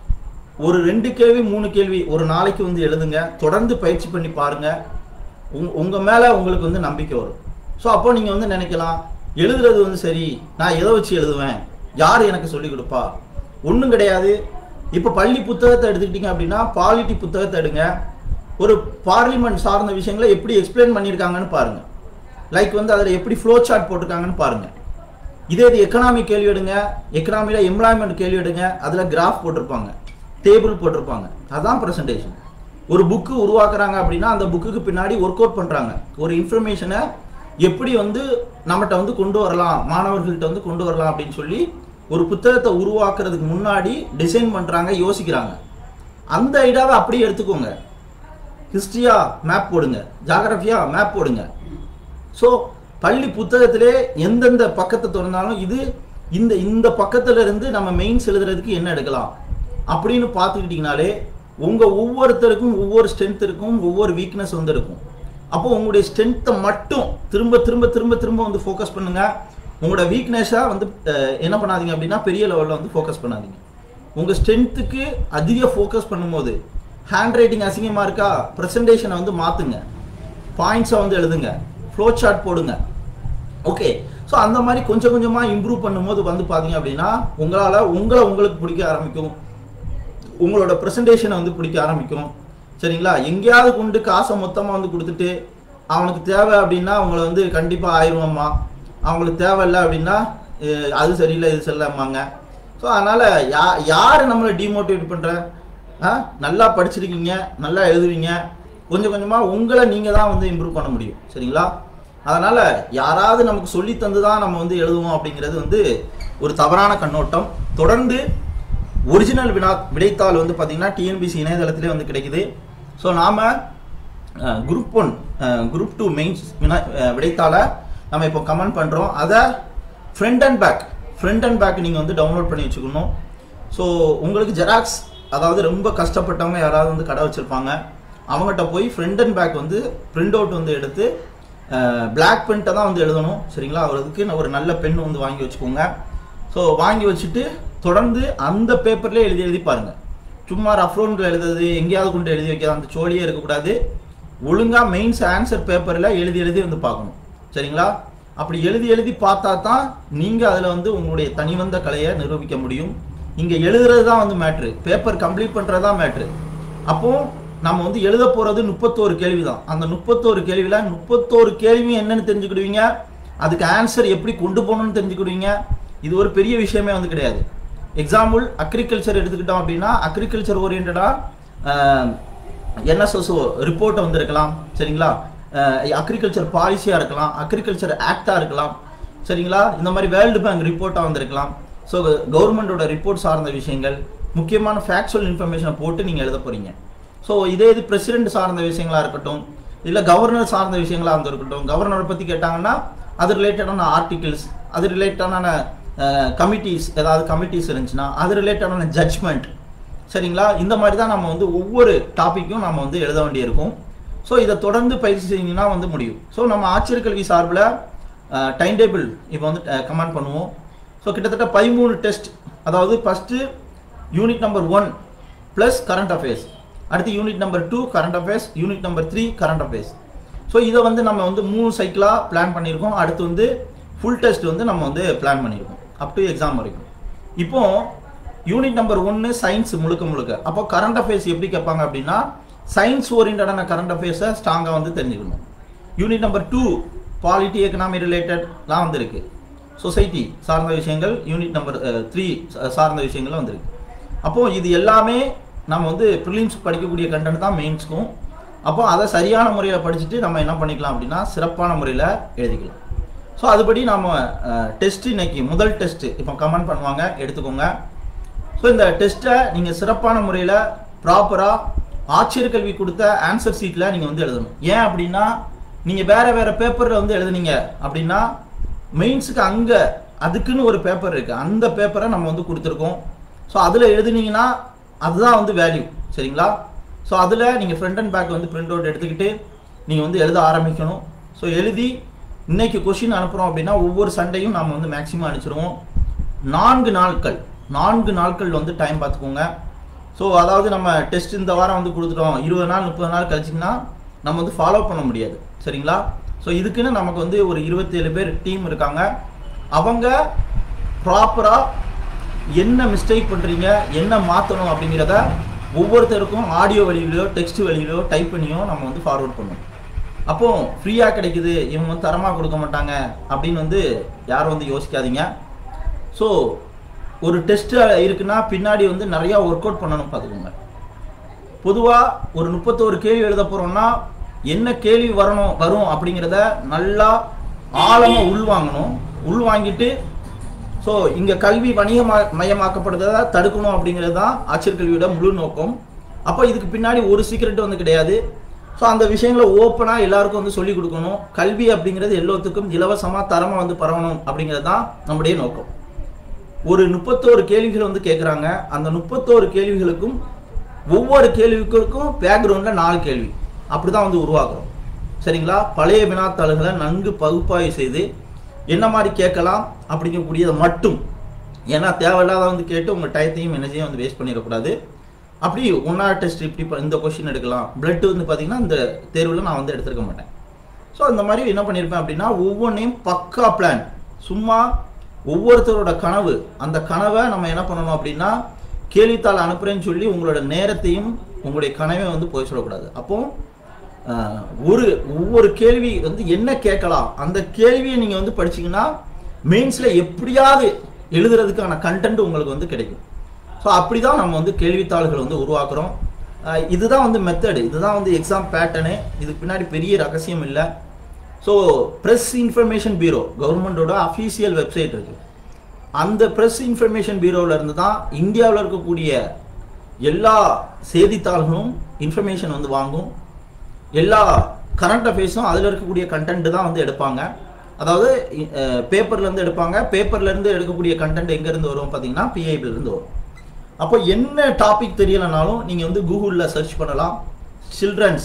ஒரு ரெண்டு கேள்வி மூணு கேள்வி ஒரு நாளைக்கு வந்து எழுதுங்க தொடர்ந்து பயிற்சி பண்ணி பாருங்க உங் உங்க மேல உங்களுக்கு வந்து நம்பிக்கை வரும் ஸோ அப்போ நீங்க வந்து நினைக்கலாம் எழுதுறது வந்து சரி நான் எதை வச்சு எழுதுவேன் யார் எனக்கு சொல்லி கொடுப்பா ஒன்றும் கிடையாது இப்போ பள்ளி புத்தகத்தை எடுத்துக்கிட்டீங்க அப்படின்னா பாலிட்டி புத்தகத்தை எடுங்க ஒரு பார்லிமெண்ட் சார்ந்த விஷயங்களை எப்படி எக்ஸ்பிளைன் பண்ணியிருக்காங்கன்னு பாருங்க லைக் வந்து அதில் எப்படி ஃப்ளோ சார்ட் போட்டிருக்காங்கன்னு பாருங்க இதே இது எக்கனாமி கேள்வி எடுங்க எக்கனாமியில் எம்ப்ளாய்மெண்ட் கேள்வி எடுங்க அதில் கிராஃப் போட்டிருப்பாங்க டேபிள் போட்டிருப்பாங்க அதான் ப்ரெசன்டேஷன் ஒரு புக்கு உருவாக்குறாங்க அப்படின்னா அந்த புக்குக்கு பின்னாடி ஒர்க் அவுட் பண்ணுறாங்க ஒரு இன்ஃபர்மேஷனை எப்படி வந்து நம்மகிட்ட வந்து கொண்டு வரலாம் மாணவர்கள்ட்ட வந்து கொண்டு வரலாம் அப்படின்னு சொல்லி ஒரு புத்தகத்தை உருவாக்குறதுக்கு முன்னாடி டிசைன் பண்ணுறாங்க யோசிக்கிறாங்க அந்த ஐடியாவை அப்படியே எடுத்துக்கோங்க ஹிஸ்ட்ரியா மேப் போடுங்க ஜாகிரபியா மேப் போடுங்க ஸோ பள்ளி புத்தகத்திலே எந்தெந்த பக்கத்தை திறந்தாலும் இது இந்த இந்த பக்கத்துல இருந்து நம்ம மெயின்ஸ் எழுதுறதுக்கு என்ன எடுக்கலாம் அப்படின்னு பார்த்துக்கிட்டிங்கனாலே உங்க ஒவ்வொருத்தருக்கும் ஒவ்வொரு ஸ்ட்ரென்த் இருக்கும் ஒவ்வொரு வீக்னஸ் வந்து இருக்கும் அப்போ உங்களுடைய ஸ்ட்ரென்த்தை மட்டும் திரும்ப திரும்ப திரும்ப திரும்ப வந்து ஃபோக்கஸ் பண்ணுங்க உங்களோட வீக்னஸாக வந்து அஹ், என்ன பண்ணாதீங்க அப்படின்னா பெரிய லெவலில் வந்து ஃபோக்கஸ் பண்ணாதீங்க உங்கள் ஸ்ட்ரென்த்துக்கு அதிக ஃபோக்கஸ் பண்ணும்போது ஹேண்ட் ரைட்டிங் அசிங்கமாக இருக்கா ப்ரெசன்டேஷனை வந்து மாற்றுங்க பாயிண்ட்ஸை வந்து எழுதுங்க ஃப்ளோ சார்ட் போடுங்க ஓகே ஸோ அந்த மாதிரி கொஞ்சம் கொஞ்சமாக இம்ப்ரூவ் பண்ணும்போது வந்து பார்த்தீங்க அப்படின்னா உங்களால் உங்களை உங்களுக்கு பிடிக்க ஆரம்பிக்கும் உங்களோட ப்ரெசன்டேஷனை வந்து பிடிக்க ஆரம்பிக்கும் சரிங்களா எங்கேயாவது கொண்டு காசை மொத்தமாக வந்து கொடுத்துட்டு அவனுக்கு தேவை அப்படின்னா அவங்கள வந்து கண்டிப்பாக ஆயிடுவோம்மா அவங்களுக்கு தேவையில்லை அப்படின்னா அஹ், அது சரியில்லை இது சரியில்லைம்மாங்க ஸோ அதனால் யா யார் நம்மளை டிமோட்டிவேட் பண்ணுற நல்லா படிச்சிருக்கீங்க நல்லா எழுதுவீங்க கொஞ்சம் கொஞ்சமாக உங்களை நீங்கள் தான் வந்து இம்ப்ரூவ் பண்ண முடியும் சரிங்களா அதனால் யாராவது நமக்கு சொல்லி தந்து தான் நம்ம வந்து எழுதுவோம் அப்படிங்கிறது வந்து ஒரு தவறான கண்ணோட்டம் தொடர்ந்து ஒரிஜினல் வினா விடைத்தாள் வந்து பார்த்தீங்கன்னா டிஎன்பிசி இணையதளத்திலே வந்து கிடைக்குது ஸோ நாம் group one group two mains வினா அஹ், விடைத்தாளை நம்ம இப்போ கமெண்ட் பண்ணுறோம் அதை front and back front and back நீங்கள் வந்து டவுன்லோட் பண்ணி வச்சுக்கணும் ஸோ உங்களுக்கு ஜெராக்ஸ் அதாவது ரொம்ப கஷ்டப்பட்டவங்க யாராவது வந்து கடை வச்சுருப்பாங்க அவங்ககிட்ட போய் ஃப்ரண்ட் அண்ட் பேக் வந்து பிரிண்ட் அவுட் வந்து எடுத்து பிளாக் பென்ட்டை தான் வந்து எழுதணும் சரிங்களா அவருக்கு ஒரு நல்ல பென் வந்து வாங்கி வச்சுக்கோங்க ஸோ வாங்கி வச்சுட்டு தொடர்ந்து அந்த பேப்பர்லேயே எழுதி எழுதி பாருங்க சும்மா ரஃப்ரோன்ல எழுதுறது எங்கேயாவது கொண்டு எழுதி வைக்காத அந்த சோழியே இருக்கக்கூடாது ஒழுங்காக மெயின்ஸ் ஆன்சர் பேப்பரில் எழுதி எழுதி வந்து பார்க்கணும் சரிங்களா அப்படி எழுதி எழுதி பார்த்தா தான் நீங்கள் அதில் வந்து உங்களுடைய தனிவந்த கலையை நிரூபிக்க முடியும் இங்கே எழுதுறது தான் வந்து மேட்ரு பேப்பர் கம்ப்ளீட் பண்ணுறது தான் மேட்ரு அப்போ நம்ம வந்து எழுத போகிறது முப்பத்தோரு கேள்வி தான் அந்த முப்பத்தோரு கேள்வியில் முப்பத்தோரு கேள்வி என்னன்னு தெரிஞ்சுக்கிடுவீங்க அதுக்கு ஆன்சர் எப்படி கொண்டு போகணும்னு தெரிஞ்சுக்கிடுவீங்க இது ஒரு பெரிய விஷயமே வந்து கிடையாது எக்ஸாம்பிள் அக்ரிகல்ச்சர் எடுத்துக்கிட்டோம் அப்படின்னா அக்ரிகல்ச்சர் ஓரியன்டாக என்எஸ்எஸ்ஓ ரிப்போர்ட்டை வந்து இருக்கலாம் சரிங்களா அக்ரிகல்ச்சர் பாலிசியாக இருக்கலாம் அக்ரிகல்ச்சர் ஆக்டாக இருக்கலாம் சரிங்களா இந்த மாதிரி வேர்ல்டு பேங்க் ரிப்போர்ட்டாக வந்திருக்கலாம் ஸோ கவர்மெண்டோட ரிப்போர்ட் சார்ந்த விஷயங்கள் முக்கியமான ஃபேக்சுவல் இன்ஃபர்மேஷனை போட்டு நீங்கள் எழுத போகிறீங்க ஸோ இதே இது பிரசிடென்ட் சார்ந்த விஷயங்களா இருக்கட்டும் இல்லை கவர்னர் சார்ந்த விஷயங்களா வந்து இருக்கட்டும் கவர்னரை பற்றி கேட்டாங்கன்னா அது ரிலேட்டடான ஆர்டிகிள்ஸ் அது ரிலேட்டடான கமிட்டிஸ் ஏதாவது கமிட்டிஸ் இருந்துச்சுன்னா அது ரிலேட்டடான ஜட்ஜ்மெண்ட் சரிங்களா இந்த மாதிரி தான் நம்ம வந்து ஒவ்வொரு டாப்பிக்கும் நம்ம வந்து எழுத வேண்டியிருக்கும் ஸோ இதை தொடர்ந்து பயிற்சி செஞ்சீங்கன்னா வந்து முடியும் ஸோ நம்ம ஆட்சியர் கல்வி சார்பில் டைம் டேபிள் இப்போ வந்து கமெண்ட் பண்ணுவோம் ஸோ கிட்டத்தட்ட பதிமூணு டெஸ்ட் அதாவது first unit number one plus current affairs அடுத்து unit number two current affairs unit number three current affairs so இதை வந்து நம்ம வந்து மூணு சைக்கிளாக பிளான் பண்ணியிருக்கோம் அடுத்து வந்து ஃபுல் டெஸ்ட் வந்து நம்ம வந்து பிளான் பண்ணியிருக்கோம் அப் டு எக்ஸாம் வரைக்கும் இப்போ யூனிட் நம்பர் ஒன்று சயின்ஸ் முழுக்க முழுக்க அப்போ கரண்ட் அஃபேர்ஸ் எப்படி கேட்பாங்க அப்படின்னா சயின்ஸ் ஓரியன்டான கரண்ட் அஃபேர்ஸை ஸ்ட்ராங்காக வந்து தெரிஞ்சுக்கணும் unit number two polity economy ரிலேட்டட்லாம் வந்திருக்கு சொசைட்டி சார்ந்த விஷயங்கள் யூனிட் நம்பர் த்ரீ சார்ந்த விஷயங்களும் வந்திருக்கு அப்போது இது எல்லாமே நம்ம வந்து ப்ரிலிம்ஸ் படிக்கக்கூடிய கண்டென்ட் தான் மெயின்ஸ்க்கும் அப்போ அதை சரியான முறையில் படிச்சுட்டு நம்ம என்ன பண்ணிக்கலாம் அப்படின்னா சிறப்பான முறையில் எழுதிக்கலாம் ஸோ அதுபடி நம்ம டெஸ்ட் இன்னைக்கு முதல் டெஸ்ட் இப்போ கமெண்ட் பண்ணுவாங்க எடுத்துக்கோங்க ஸோ இந்த டெஸ்ட்டை நீங்கள் சிறப்பான முறையில் ப்ராப்பராக ஆட்சியர் கல்வி கொடுத்த ஆன்சர் சீட்டில் நீங்கள் வந்து எழுதணும் ஏன் அப்படின்னா நீங்கள் வேற வேற பேப்பரில் வந்து எழுதுனீங்க அப்படின்னா மெயின்ஸுக்கு அங்கே அதுக்குன்னு ஒரு பேப்பர் இருக்குது அந்த பேப்பரை நம்ம வந்து கொடுத்துருக்கோம் ஸோ அதில் எழுதுனீங்கன்னா அதுதான் வந்து வேல்யூ சரிங்களா ஸோ அதில் நீங்கள் ஃப்ரண்ட் அண்ட் பேக் வந்து பிரிண்ட் அவுட் எடுத்துக்கிட்டு நீங்கள் வந்து எழுத ஆரம்பிக்கணும் ஸோ எழுதி இன்னைக்கு கொஷின் அனுப்புகிறோம் அப்படின்னா ஒவ்வொரு சண்டையும் நம்ம வந்து மேக்ஸிமம் அனுப்பிச்சிருவோம் நான்கு நாட்கள் நான்கு நாட்கள் வந்து டைம் பார்த்துக்கோங்க ஸோ அதாவது நம்ம டெஸ்ட் இந்த வாரம் வந்து கொடுத்துட்டோம் இருபது நாள் முப்பது நாள் கழிச்சிங்கன்னா நம்ம வந்து ஃபாலோ பண்ண முடியாது சரிங்களா ஸோ இதுக்குன்னு நமக்கு வந்து ஒரு இருபத்தேழு பேர் டீம் இருக்காங்க அவங்க ப்ராப்பராக என்ன மிஸ்டேக் பண்ணுறீங்க என்ன மாற்றணும் அப்படிங்கிறத ஒவ்வொருத்தருக்கும் ஆடியோ வழியிலையோ டெக்ஸ்ட் வழியிலையோ டைப் பண்ணியோ நம்ம வந்து ஃபார்வர்ட் பண்ணுவோம் அப்போ ஃப்ரீயாக கிடைக்குது இவங்க வந்து தரமாக கொடுக்க மாட்டாங்க அப்படின்னு வந்து யாரும் வந்து யோசிக்காதீங்க ஸோ ஒரு டெஸ்ட் இருக்குன்னா பின்னாடி வந்து நிறையா ஒர்க் அவுட் பண்ணணும் பார்த்துக்கோங்க பொதுவாக ஒரு முப்பத்தோரு கேள்வி எழுத போகிறோம்னா என்ன கேள்வி வரணும் வரும் அப்படிங்கிறத நல்லா ஆழமாக உள்வாங்கணும் உள்வாங்கிட்டு ஸோ இங்கே கல்வி வணிக மயமாக்கப்படுறதை தடுக்கணும் அப்படிங்கிறது தான் ஆட்சியர் கல்வியோட முழு நோக்கம் அப்போ இதுக்கு பின்னாடி ஒரு சீக்கிரட் வந்து கிடையாது ஸோ அந்த விஷயங்களை ஓப்பனாக எல்லாருக்கும் வந்து சொல்லிக் கொடுக்கணும் கல்வி அப்படிங்கிறது எல்லாத்துக்கும் இலவசமாக தரமாக வந்து பரவணும் அப்படிங்கிறது தான் நம்முடைய நோக்கம் ஒரு முப்பத்தோரு கேள்விகள் வந்து கேட்குறாங்க அந்த முப்பத்தோரு கேள்விகளுக்கும் ஒவ்வொரு கேள்விகளுக்கும் பேக்ரவுண்டில் நாலு கேள்வி அப்படி தான் வந்து உருவாக்குறோம் சரிங்களா பழைய வினாத்தாள்களை நன்கு பகுப்பாய்வு செய்து என்ன மாதிரி கேட்கலாம் அப்படிங்கக்கூடியதை மட்டும் ஏன்னா தேவையில்லாத வந்து கேட்டு உங்கள் டயத்தையும் எனர்ஜியும் வந்து வேஸ்ட் பண்ணிடக்கூடாது அப்படி ஒன்றா டெஸ்ட் இப்படி ப- இந்த கொஷின் எடுக்கலாம் பிளட் வந்து பார்த்தீங்கன்னா இந்த தேர்வில் நான் வந்து எடுத்திருக்க மாட்டேன் ஸோ இந்த மாதிரி என்ன பண்ணியிருப்பேன் அப்படின்னா ஒவ்வொன்றையும் பக்கா பிளான் சும்மா ஒவ்வொருத்தரோட கனவு அந்த கனவை நம்ம என்ன பண்ணணும் அப்படின்னா கேள்வித்தாள் அனுப்புறேன்னு சொல்லி உங்களோட நேரத்தையும் உங்களுடைய கனவையும் வந்து போய் சொல்லக்கூடாது அப்போ ஆஹ், ஒரு ஒவ்வொரு கேள்வி வந்து என்ன கேட்கலாம் அந்த கேள்வியை நீங்கள் வந்து படிச்சீங்கன்னா மெயின்ஸில் எப்படியாவது எழுதுறதுக்கான கண்டென்ட் உங்களுக்கு வந்து கிடைக்கும் ஸோ அப்படி தான் நம்ம வந்து கேள்வித்தாள்கள் வந்து உருவாக்குறோம் ஆஹ், இதுதான் வந்து மெத்தடு இதுதான் வந்து எக்ஸாம் பேட்டர்னு இதுக்கு பின்னாடி பெரிய ரகசியம் இல்லை ஸோ ப்ரெஸ் இன்ஃபர்மேஷன் பீரோ கவர்மெண்டோட அஃபீஷியல் வெப்சைட் இருக்கு அந்த ப்ரெஸ் இன்ஃபர்மேஷன் பீரோவில் இருந்து தான் இந்தியாவில் இருக்கக்கூடிய எல்லா செய்தித்தாள்களும் இன்ஃபர்மேஷன் வந்து வாங்கும் எல்லா கரண்ட் அஃபேர்ஸும் அதில் இருக்கக்கூடிய கண்டென்ட் தான் வந்து எடுப்பாங்க அதாவது பேப்பர்ல இருந்து எடுப்பாங்க பேப்பர்ல இருந்து எடுக்கக்கூடிய கண்டென்ட் எங்க இருந்து வரும் பார்த்தீங்கன்னா PIB ல இருந்து வரும் அப்போ என்ன டாபிக் தெரியலனாலும் நீங்க வந்து கூகுளில் சர்ச் பண்ணலாம் children's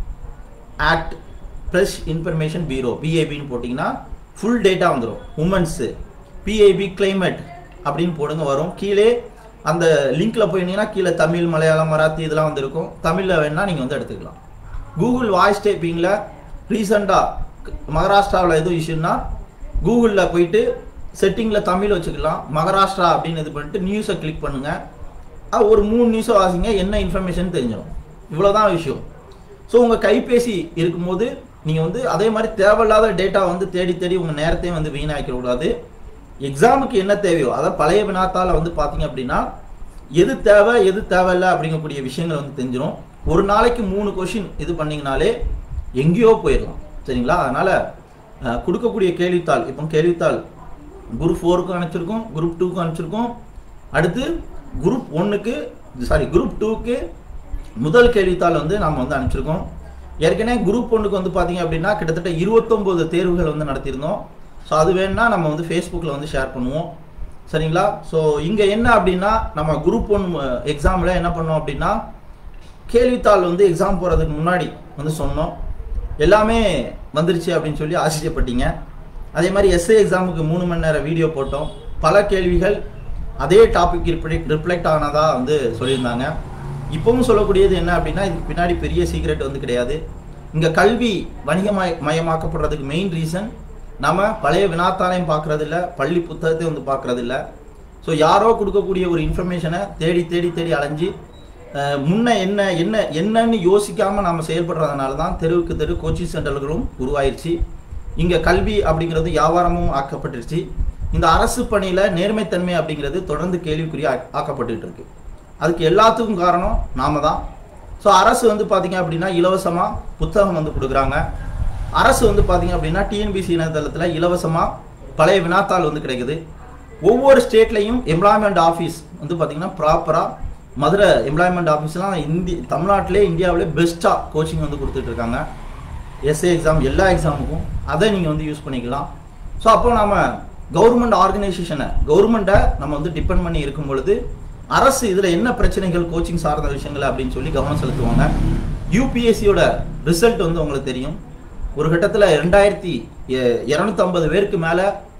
act press information bureau பிஐபின்னு போட்டிங்கன்னா ஃபுல் டேட்டா வந்துடும் உமன்ஸு பிஐபி climate அப்படின்னு போடுங்க வரும் கீழே அந்த லிங்க்ல போயிருந்தீங்கன்னா கீழே தமிழ் மலையாளம் மராத்தி இதெல்லாம் வந்து இருக்கும் தமிழில் வேணா நீங்கள் வந்து எடுத்துக்கலாம் கூகுள் வாய்ஸ் டைப்பிங்கில் ரீசெண்டாக மகாராஷ்டிராவில் எதுவும் இஷ்யூன்னா கூகுளில் போயிட்டு செட்டிங்கில் தமிழ் வச்சுக்கலாம் மகாராஷ்டிரா அப்படின்னு இது பண்ணிட்டு நியூஸை கிளிக் பண்ணுங்க அது ஒரு மூணு நியூஸை வாசிங்க என்ன இன்ஃபர்மேஷன் தெரிஞ்சிடும் இவ்வளோதான் விஷயம் ஸோ உங்கள் கைபேசி இருக்கும்போது நீங்கள் வந்து அதே மாதிரி தேவையில்லாத டேட்டா வந்து தேடி தேடி உங்கள் நேரத்தையும் வந்து வீணாக்கிட கூடாது எக்ஸாமுக்கு என்ன தேவையோ அதாவது பழைய வினாத்தால வந்து பார்த்தீங்க அப்படின்னா எது தேவை எது தேவையில்லை அப்படிங்கக்கூடிய விஷயங்கள் வந்து தெரிஞ்சிடும் ஒரு நாளைக்கு மூணு கொஷின் இது பண்ணீங்கனாலே எங்கேயோ போயிடலாம் சரிங்களா அதனால அஹ், கொடுக்கக்கூடிய கேள்வித்தாள் இப்போ கேள்வித்தாள் குரூப் ஃபோருக்கும் அனுப்பிச்சிருக்கோம் குரூப் டூக்கும் அனுப்பிச்சிருக்கோம் அடுத்து குரூப் ஒன்றுக்கு சாரி குரூப் டூக்கு முதல் கேள்வித்தாள் வந்து நம்ம வந்து அனுப்பிச்சிருக்கோம் ஏற்கனவே குரூப் ஒன்றுக்கு வந்து பார்த்தீங்க அப்படின்னா கிட்டத்தட்ட இருபத்தொம்போது தேர்வுகள் வந்து நடத்தியிருந்தோம் ஸோ அது வேணும்னா நம்ம வந்து ஃபேஸ்புக்கில் வந்து ஷேர் பண்ணுவோம் சரிங்களா ஸோ இங்கே என்ன அப்படின்னா நம்ம குரூப் ஒன் எக்ஸாமில் என்ன பண்ணோம் அப்படின்னா கேள்வித்தாள் வந்து எக்ஸாம் போகிறதுக்கு முன்னாடி வந்து சொன்னோம் எல்லாமே வந்துருச்சு அப்படின்னு சொல்லி ஆச்சரியப்பட்டீங்க அதே மாதிரி எஸ்ஏ எக்ஸாமுக்கு மூணு மணி நேரம் வீடியோ போட்டோம் பல கேள்விகள் அதே டாபிக் ரிஃப்ளெக்ட் ஆனதா வந்து சொல்லியிருந்தாங்க இப்பவும் சொல்லக்கூடியது என்ன அப்படின்னா இதுக்கு பின்னாடி பெரிய சீக்ரெட் வந்து கிடையாது இங்கே கல்வி வணிகமய மயமாக்கப்படுறதுக்கு மெயின் ரீசன் நம்ம பழைய வினாத்தாளையும் பார்க்கறதில்ல பள்ளி புத்தகத்தையும் வந்து பார்க்கறதில்ல ஸோ யாரோ கொடுக்கக்கூடிய ஒரு இன்ஃபர்மேஷனை தேடி தேடி தேடி அலைஞ்சு அஹ், முன்ன என்ன என்ன என்னன்னு யோசிக்காம நாம செயல்படுறதுனால தான் தெருவுக்கு தெரு கோச்சிங் சென்டர்களும் உருவாயிருச்சு இங்க கல்வி அப்படிங்கிறது வியாபாரமும் ஆக்கப்பட்டுருச்சு இந்த அரசு பணியில நேர்மைத்தன்மை அப்படிங்கிறது தொடர்ந்து கேள்விக்குரிய ஆக்கப்பட்டுட்டு இருக்கு அதுக்கு எல்லாத்துக்கும் காரணம் நாம தான் ஸோ அரசு வந்து பார்த்தீங்க அப்படின்னா இலவசமாக புத்தகம் வந்து கொடுக்குறாங்க அரசு வந்து பார்த்தீங்க அப்படின்னா டிஎன்பிசி இணையதளத்தில் இலவசமாக பழைய வினாத்தாள் வந்து கிடைக்குது ஒவ்வொரு ஸ்டேட்லையும் எம்ப்ளாய்மெண்ட் ஆஃபீஸ் வந்து பார்த்தீங்கன்னா ப்ராப்பராக மதுரை எம்ப்ளாய்மெண்ட் ஆஃபீஸ்லாம் இந்தி தமிழ்நாட்டிலே இந்தியாவிலே பெஸ்ட்டாக கோச்சிங் வந்து கொடுத்துட்டு இருக்காங்க எஸ்ஏ எக்ஸாம் எல்லா எக்ஸாமுக்கும் அதை நீங்கள் வந்து யூஸ் பண்ணிக்கலாம் ஸோ அப்போ நாம கவர்மெண்ட் ஆர்கனைசேஷனை கவர்மெண்ட்டை நம்ம வந்து டிபெண்ட் பண்ணி இருக்கும் பொழுது அரசு இதில் என்ன பிரச்சனைகள் கோச்சிங் சார்ந்த விஷயங்கள் அப்படின்னு சொல்லி கவனம் செலுத்துவாங்க யூபிஎஸ்சியோட ரிசல்ட் வந்து உங்களுக்கு தெரியும் ஒரு கட்டத்தில் ரெண்டாயிரத்தி இரநூத்தம்பது பேருக்கு மேலே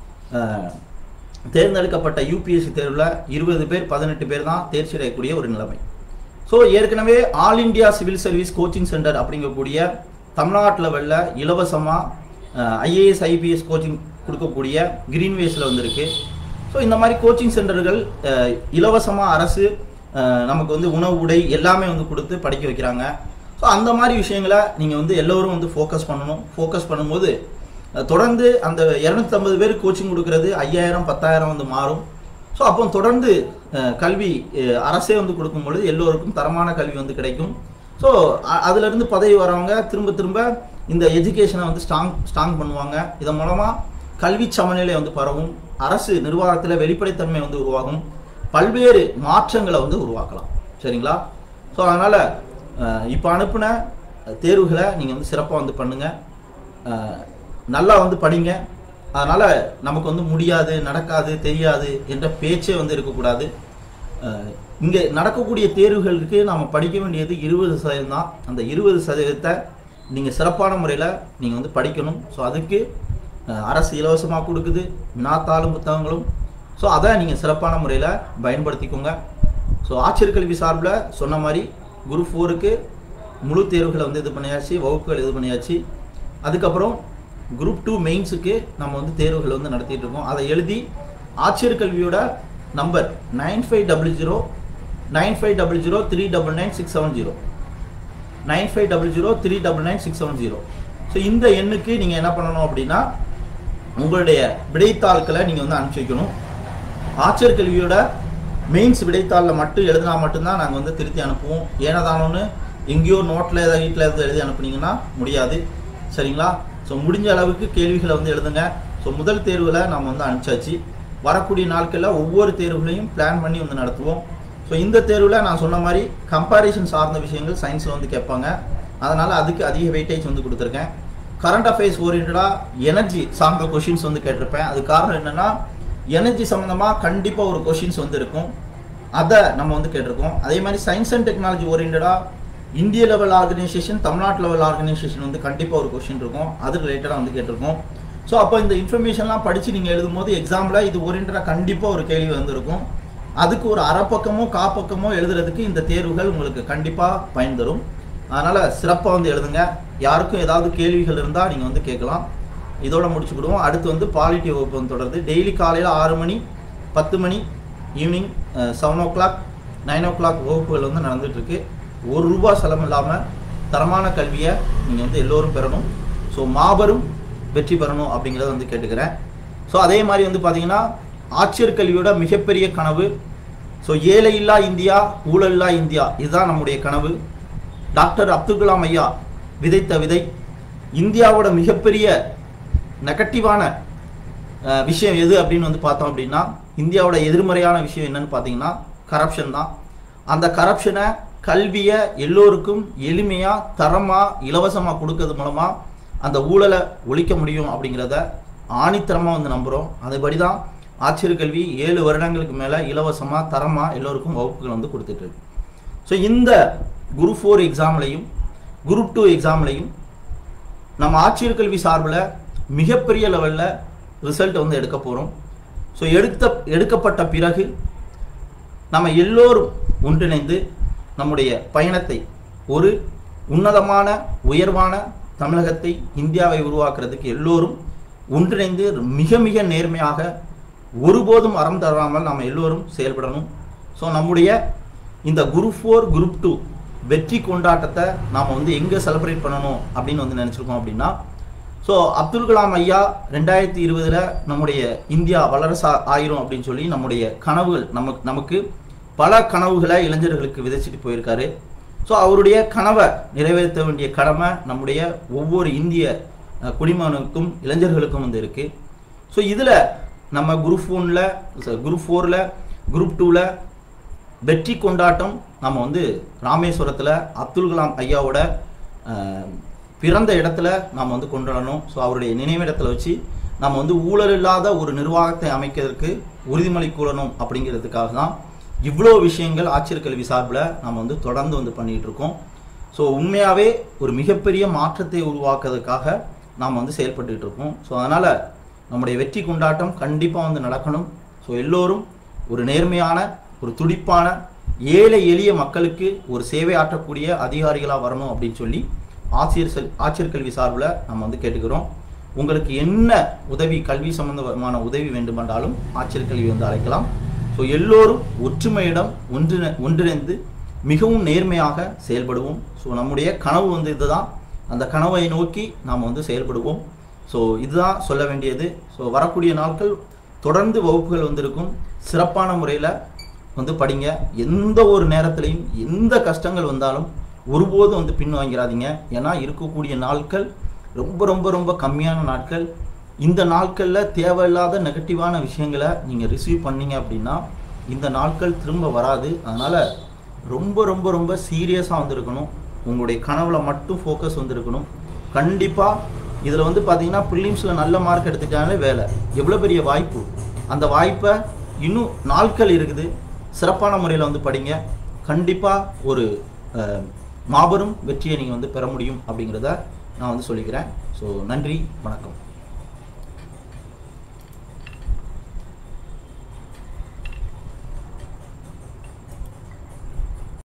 தேர்ந்தெடுக்கப்பட்ட யூபிஎஸ்சி தேர்வில் இருபது பேர் பதினெட்டு பேர் தான் தேர்ச்சி அடையக்கூடிய ஒரு நிலைமை ஸோ ஏற்கனவே all India civil service coaching centre அப்படிங்கக்கூடிய தமிழ்நாட்டு லெவலில் இலவசமாக ஐஏஎஸ் ஐபிஎஸ் கோச்சிங் கொடுக்கக்கூடிய கிரீன்வேஸில் வந்திருக்கு ஸோ இந்த மாதிரி கோச்சிங் சென்டர்கள் இலவசமாக அரசு அஹ், நமக்கு வந்து உணவு உடை எல்லாமே வந்து கொடுத்து படிக்க வைக்கிறாங்க ஸோ அந்த மாதிரி விஷயங்களை நீங்கள் வந்து எல்லோரும் வந்து ஃபோக்கஸ் பண்ணணும் ஃபோக்கஸ் பண்ணும்போது அஹ், தொடர்ந்து அந்த இரநூத்தம்பது பேர் கோச்சிங் கொடுக்கறது ஐயாயிரம் பத்தாயிரம் வந்து மாறும் ஸோ அப்போ தொடர்ந்து அஹ், கல்வி அஹ், அரசே வந்து கொடுக்கும் பொழுது எல்லோருக்கும் தரமான கல்வி வந்து கிடைக்கும் ஸோ அதுலேருந்து பதவி வரவங்க திரும்ப திரும்ப இந்த எஜுகேஷனை வந்து ஸ்ட்ராங் ஸ்ட்ராங் பண்ணுவாங்க இதன் மூலமாக கல்வி சமநிலை வந்து பரவும் அரசு நிர்வாகத்தில் வெளிப்படைத்தன்மை வந்து உருவாகும் பல்வேறு மாற்றங்களை வந்து உருவாக்கலாம் சரிங்களா ஸோ அதனால் இப்போ அனுப்பின தேர்வுகளை நீங்கள் வந்து சிறப்பாக வந்து பண்ணுங்கள் அஹ், நல்லா வந்து படிங்க அதனால நமக்கு வந்து முடியாது நடக்காது தெரியாது என்ற பேச்சே வந்து இருக்கக்கூடாது அஹ், இங்க நடக்கக்கூடிய தேர்வுகளுக்கு நாம படிக்க வேண்டியது இருபது சதவீதம் தான் அந்த இருபது சதவீதத்தை நீங்க சிறப்பான முறையில் நீங்க வந்து படிக்கணும் ஸோ அதுக்கு அஹ், அரசு இலவசமாக கொடுக்குது வினாத்தாளும் புத்தகங்களும் ஸோ அதை நீங்கள் சிறப்பான முறையில் பயன்படுத்திக்கோங்க ஸோ ஆட்சியர் கல்வி சார்பில் சொன்ன மாதிரி குரூப் ஃபோருக்கு முழு தேர்வுகளை வந்து இது பண்ணியாச்சு வகுப்புகள் இது பண்ணியாச்சு அதுக்கப்புறம் குரூப் டூ மெயின்ஸுக்கு நம்ம வந்து தேர்வுகள் வந்து நடத்திட்டு இருக்கோம் அதை எழுதி ஆட்சியர் கல்வியோட number nine five double zero nine five double zero three double nine six seven zero nine five double zero three double nine six seven zero so இந்த எண்ணுக்கு நீங்கள் என்ன பண்ணணும் அப்படின்னா உங்களுடைய விடைத்தாள்களை நீங்கள் வந்து அனுப்பிச்சி வைக்கணும் ஆட்சியர் கல்வியோட மெயின்ஸ் விடைத்தாளில் மட்டும் எழுதினா மட்டும்தான் நாங்கள் வந்து திருத்தி அனுப்புவோம் ஏனதானோன்னு எங்கேயோ நோட்டில் ஏதாவது வீட்டில் எதாவது எழுதி அனுப்புனீங்கன்னா முடியாது சரிங்களா ஸோ முடிஞ்ச அளவுக்கு கேள்விகளை வந்து எழுதுங்க ஸோ முதல் தேர்வில் நம்ம வந்து அனுப்பிச்சாச்சு வரக்கூடிய நாட்களில் ஒவ்வொரு தேர்வுகளையும் பிளான் பண்ணி வந்து நடத்துவோம் ஸோ இந்த தேர்வில் நான் சொன்ன மாதிரி கம்பாரிசன் சார்ந்த விஷயங்கள் சயின்ஸில் வந்து கேட்பாங்க அதனால் அதுக்கு அதிக வெயிட்டேஜ் வந்து கொடுத்துருக்கேன் கரண்ட் அஃபேர்ஸ் ஓரியன்டாக எனர்ஜி சார்ந்த கொஷின்ஸ் வந்து கேட்டிருப்பேன் அது காரணம் என்னென்னா எனர்ஜி சம்மந்தமாக கண்டிப்பாக ஒரு கொஷின்ஸ் வந்து இருக்கும் அதை நம்ம வந்து கேட்டிருக்கோம் அதே மாதிரி சயின்ஸ் அண்ட் டெக்னாலஜி ஓரியன்டாக இந்திய லெவல் ஆர்கனைசேஷன் தமிழ்நாட்டு லெவல் ஆர்கனைசேஷன் வந்து கண்டிப்பாக ஒரு கொஷின் இருக்கும் அது ரிலேட்டடாக வந்து கேட்டிருக்கோம் ஸோ அப்போ இந்த இன்ஃபர்மேஷன்லாம் படித்து நீங்கள் எழுதும்போது எக்ஸாமில் இது ஓரியன்டாக கண்டிப்பாக ஒரு கேள்வி வந்திருக்கும் அதுக்கு ஒரு அரைப்பக்கமோ காப்பக்கமோ எழுதுறதுக்கு இந்த தேர்வுகள் உங்களுக்கு கண்டிப்பாக பயன் தரும் அதனால் சிறப்பாக வந்து எழுதுங்க யாருக்கும் ஏதாவது கேள்விகள் இருந்தால் நீங்கள் வந்து கேட்கலாம் இதோட முடிச்சுக்கிடுவோம் அடுத்து வந்து பாலிட்டி வகுப்பு வந்து தொடருது டெய்லி காலையில் ஆறு மணி பத்து மணி evening seven o'clock nine o'clock வகுப்புகள் வந்து நடந்துட்டு இருக்கு ஒரு ரூபா செலவு இல்லாமல் தரமான கல்வியை நீங்கள் வந்து எல்லோரும் பெறணும் ஸோ மாபெரும் வெற்றி பெறணும் அப்படிங்கிறத வந்து கேட்டுக்கிறேன் ஸோ அதே மாதிரி வந்து பார்த்தீங்கன்னா ஆட்சியர் கல்வியோட மிகப்பெரிய கனவு ஸோ ஏழை இல்லா இந்தியா ஊழல் இல்லா இந்தியா இதுதான் நம்முடைய கனவு டாக்டர் அப்துல் கலாம் ஐயா விதைத்த விதை இந்தியாவோட மிகப்பெரிய நெகட்டிவான அஹ், விஷயம் எது அப்படின்னு வந்து பார்த்தோம் அப்படின்னா இந்தியாவோட எதிர்மறையான விஷயம் என்னன்னு பார்த்தீங்கன்னா கரப்ஷன் தான் அந்த கரப்ஷனை கல்வியை எல்லோருக்கும் எளிமையாக தரமாக இலவசமாக கொடுக்கறது மூலமாக அந்த ஊழலை ஒழிக்க முடியும் அப்படிங்கிறத ஆணித்தரமாக வந்து நம்புகிறோம் அதுபடி தான் ஆட்சியர் கல்வி ஏழு வருடங்களுக்கு மேலே இலவசமாக தரமாக எல்லோருக்கும் வகுப்புகள் வந்து கொடுத்துட்டு இருக்கு ஸோ இந்த குரூப் ஃபோர் எக்ஸாம்லையும் குரூப் டூ எக்ஸாம்லையும் நம்ம ஆட்சியர் கல்வி சார்பில் மிகப்பெரிய லெவலில் ரிசல்ட் வந்து எடுக்க போகிறோம் ஸோ எடுத்த எடுக்கப்பட்ட பிறகு நம்ம எல்லோரும் ஒன்றிணைந்து நம்முடைய பயணத்தை ஒரு உன்னதமான உயர்வான தமிழகத்தை இந்தியாவை உருவாக்குறதுக்கு எல்லோரும் ஒன்றிணைந்து மிக மிக நேர்மையாக ஒருபோதும் அறம் தராமல் நாம் எல்லோரும் செயல்படணும் ஸோ நம்முடைய இந்த குரூப் ஃபோர் குரூப் டூ வெற்றி கொண்டாட்டத்தை நாம் வந்து எங்கே செலிப்ரேட் பண்ணணும் அப்படின்னு வந்து நினச்சிருக்கோம் அப்படின்னா ஸோ அப்துல் கலாம் ஐயா ரெண்டாயிரத்தி இருபதுல நம்முடைய இந்தியா வல்லரசு ஆயிரும் அப்படின்னு சொல்லி நம்முடைய கனவுகள் நமக்கு நமக்கு பல கனவுகளை இளைஞர்களுக்கு விதைச்சிட்டு போயிருக்காரு ஸோ அவருடைய கனவை நிறைவேற்ற வேண்டிய கடமை நம்முடைய ஒவ்வொரு இந்திய அஹ், குடிமகனுக்கும் இளைஞர்களுக்கும் வந்து இருக்கு ஸோ இதில் நம்ம குரூப் ஒன்ல குரூப் ஃபோரில் குரூப் டூவில் வெற்றி கொண்டாட்டம் நம்ம வந்து ராமேஸ்வரத்தில் அப்துல் கலாம் ஐயாவோட அஹ், பிறந்த இடத்துல நாம் வந்து கொண்டாடணும் ஸோ அவருடைய நினைவிடத்தில் வச்சு நம்ம வந்து ஊழல் இல்லாத ஒரு நிர்வாகத்தை அமைக்கிறதுக்கு உறுதிமொழி கூறணும் அப்படிங்கிறதுக்காக தான் இவ்வளோ விஷயங்கள் ஆட்சியர் கல்வி சார்பில் நம்ம வந்து தொடர்ந்து வந்து பண்ணிட்டு இருக்கோம் ஸோ உண்மையாகவே ஒரு மிகப்பெரிய மாற்றத்தை உருவாக்குறதுக்காக நாம் வந்து செயல்பட்டுட்டு இருக்கோம் ஸோ அதனால் நம்முடைய வெற்றி கொண்டாட்டம் கண்டிப்பாக வந்து நடக்கணும் ஸோ எல்லோரும் ஒரு நேர்மையான ஒரு துடிப்பான ஏழை எளிய மக்களுக்கு ஒரு சேவை ஆற்றக்கூடிய அதிகாரிகளாக வரணும் அப்படின்னு சொல்லி ஆசிரியர் செல் ஆட்சியர் கல்வி சார்பில் நம்ம வந்து கேட்டுக்கிறோம் உங்களுக்கு என்ன உதவி கல்வி சம்பந்தமான உதவி வேண்டுமென்றாலும் ஆட்சியர் கல்வி வந்து அழைக்கலாம் ஸோ எல்லோரும் ஒற்றுமையிடம் ஒன்று ஒன்றிணைந்து மிகவும் நேர்மையாக செயல்படுவோம் ஸோ நம்முடைய கனவு வந்து இதுதான் அந்த கனவை நோக்கி நாம் வந்து செயல்படுவோம் ஸோ இதுதான் சொல்ல வேண்டியது ஸோ வரக்கூடிய நாட்கள் தொடர்ந்து வகுப்புகள் வந்து இருக்கும் சிறப்பான முறையில் வந்து படிங்க எந்த ஒரு நேரத்திலையும் எந்த கஷ்டங்கள் வந்தாலும் ஒருபோதும் வந்து பின் வாங்கிறாதீங்க ஏன்னா இருக்கக்கூடிய நாட்கள் ரொம்ப ரொம்ப ரொம்ப கம்மியான நாட்கள் இந்த நாட்களில் தேவையில்லாத நெகட்டிவான விஷயங்களை நீங்கள் ரிசீவ் பண்ணீங்க அப்படின்னா இந்த நாட்கள் திரும்ப வராது அதனால் ரொம்ப ரொம்ப ரொம்ப சீரியஸாக வந்திருக்கணும் உங்களுடைய கனவுல மட்டும் ஃபோக்கஸ் வந்திருக்கணும் கண்டிப்பாக இதில் வந்து பார்த்தீங்கன்னா ப்ரிலிம்ஸில் நல்ல மார்க் எடுத்துட்டாலே வேலை எவ்வளோ பெரிய வாய்ப்பு அந்த வாய்ப்பை இன்னும் நாட்கள் இருக்குது சிறப்பான முறையில் வந்து படிங்க கண்டிப்பாக ஒரு அஹ், மாபெரும் வெற்றியை நீங்கள் வந்து பெற முடியும் அப்படிங்கிறத நான் வந்து சொல்லிக்கிறேன் ஸோ நன்றி வணக்கம்